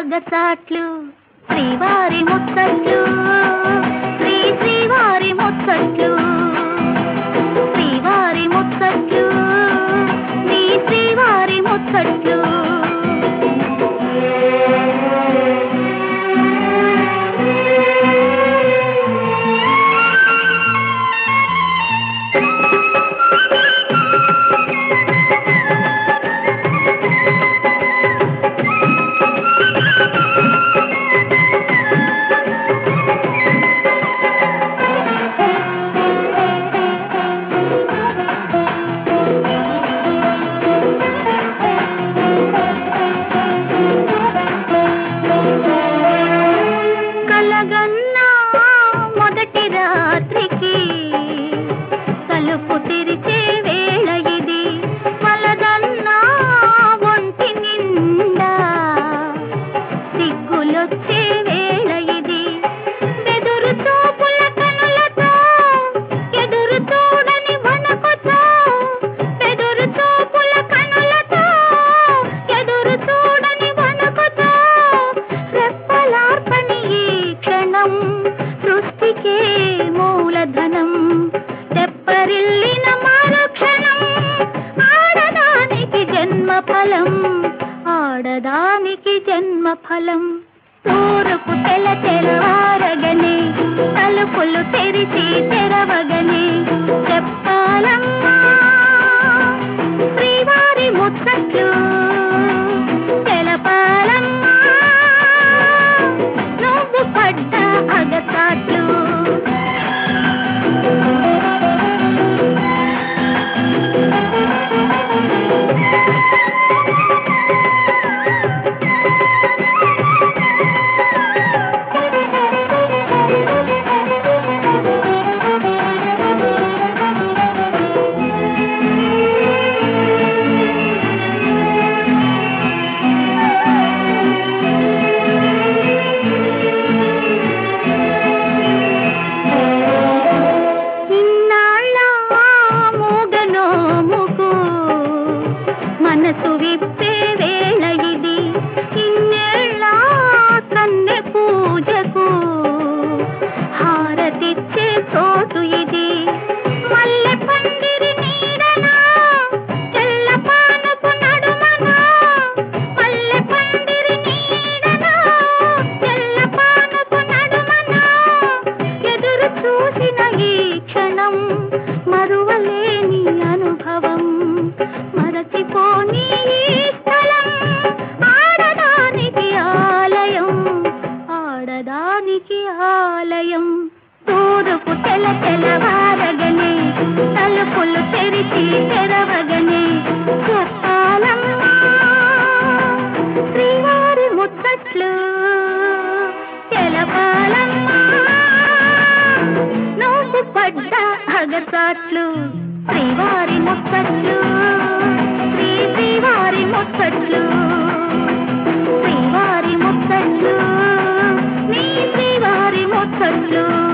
అగసాట్లు శ్రీవారి ముచ్చట్లు శ్రీ శ్రీవారి ముచ్చట్లు శ్రీవారి ముచ్చట్లు నీ శ్రీవారి ముచ్చట్లు కలగన్నా మొదటి రాత్రికి తలుపు తెరిచే వేళ ఇది వలదన్నా ఒంటి నిండా సిగ్గులొచ్చే వేళ ఇది బెదురు చూపుల కనులతో ఎదురు చూడని వణకుతో బెదురు చూపుల కనులతో ఎదురు చూడని వణకుతో రెప్పలార్పని ఈ క్షణం సృష్టికే మూలధనం తెప్పరిల్లిన మరుక్షణం ఆడదానికి జన్మ ఫలం ఆడదానికి జన్మ ఫలం తూరుపు తెల తెరవారగనే తలుపులు తెరిచి తెరవగనే చెప్పాలమ్మా శ్రీవారి ముచ్చట్లు తెలపాలమ్మా నువ్వు పడ్డ అగసాట్లు ఇన్నాళ్ళ మూగనోముకు మనసు విప్పే వేళ ఇది ఇన్నేళ్ళ కన్నె పూజకు హారతిచ్చే చోటు ఇది మల్లె పందిరి నీడనా తెల్ల పానపు నడుమనా మల్లె పందిరి నీడనా తెల్ల పానపు నడుమనా ఎదురు చూసిన ఈ క్షణం మరువలేని అనుభవం మరచిపోని ఈ స్థలం ఆడదానికి ఆలయం ఆడదానికి ఆలయం తూరుపు తెల తెలవారగనే తలుపులు తెరిచి తెరవగనే చెప్పాలమ్మా శ్రీవారి ముచ్చట్లు తెలపాలమ్మా నువ్వు పడ్డ అగసాట్లు శ్రీవారి ముచ్చట్లు శ్రీ శ్రీవారి ముచ్చట్లు శ్రీవారి ముచ్చట్లు నీ శ్రీవారి ముచ్చట్లు